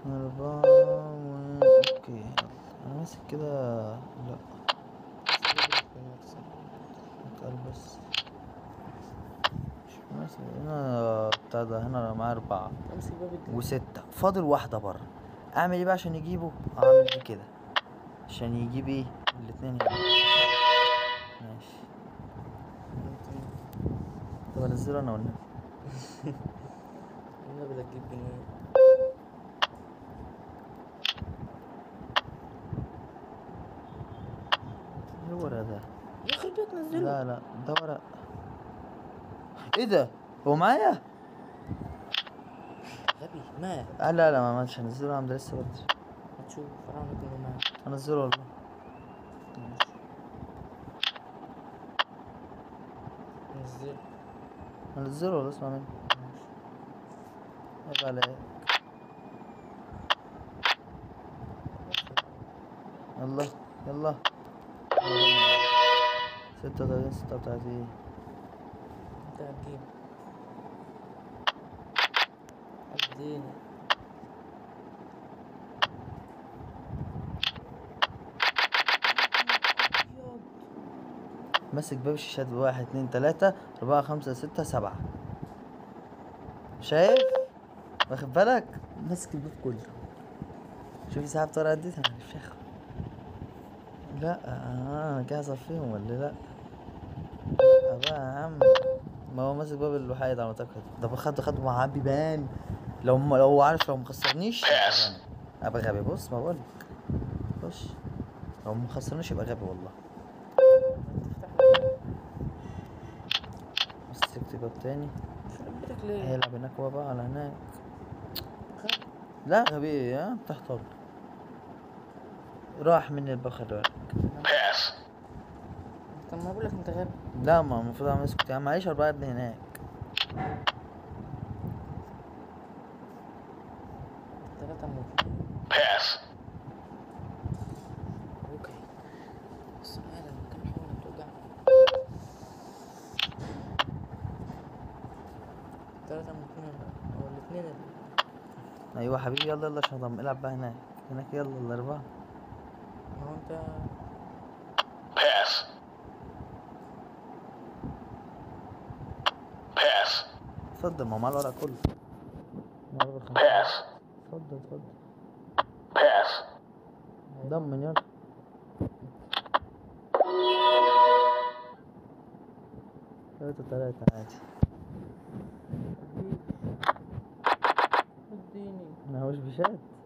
أربعة و... أوكي يلا. أنا ماسك كده لأ قال بس مش ماسك هنا بتاع ده هنا أنا معايا أربعة امسك باب الجنة وستة فاضل واحدة بره أعمل إيه بقى عشان يجيبه؟ أعمل دي كده عشان يجيب إيه؟ الاتنين هنا ماشي طب أنزله أنا ولا النبي لا تجيب جنيه إيه الورق ده؟ يخرب بيت نزله لا لا ده ورق ايه ده هو معايا غبي مات آه لا لا ما عملتش هنزله عم ده لسه بدري هتشوف فرعون يكون مات هنزله والله ماشي نزله هنزله والله اسمع مني ماشي عيب عليك يلا يلا ستة وتلاتين ستة وتلاتين انت هتجيب اديني ماسك باب الشاشات واحد اتنين تلاتة أربعة خمسة ستة سبعة شايف واخد بالك ماسك الباب كله شوف سحب طريقة قد ايه انا مش هاخد لا آه، انا كده هصفيهم ولا لا لا بقى يا عم ما هو ماسك باب الوحيد على ما اعتقد ده خد خد مع بيبان لو ما لو هو عارف لو مخسرنيش يبقى غبي. ابقى غبي بص ما بقولك خش لو مخسرنيش يبقى غبي والله مسكت باب تاني يخرب بيتك ليه؟ هيلعب هناك هو بقى على هناك غبي. لا غبي ها تحت أرض راح مني الباب خلي بالك طب ما بقولك انت غبي لا ما المفروض اعمل اسكت يا عم معيش أربعة ابني هناك تلاتة موت اوكي بس هذا كم حاول توجع تلاتة موتين او الاتنين ال- ايوه حبيبي يلا يلا عشان أضم- العب بقى هناك هناك يلا الأربعة ما هو انت اتفضل ما هو معاه الورق كله معاه الورق الخمسة. اتفضل اتفضل ضمن يلا تلاتة تلاتة عادي اديني ما هوش بشات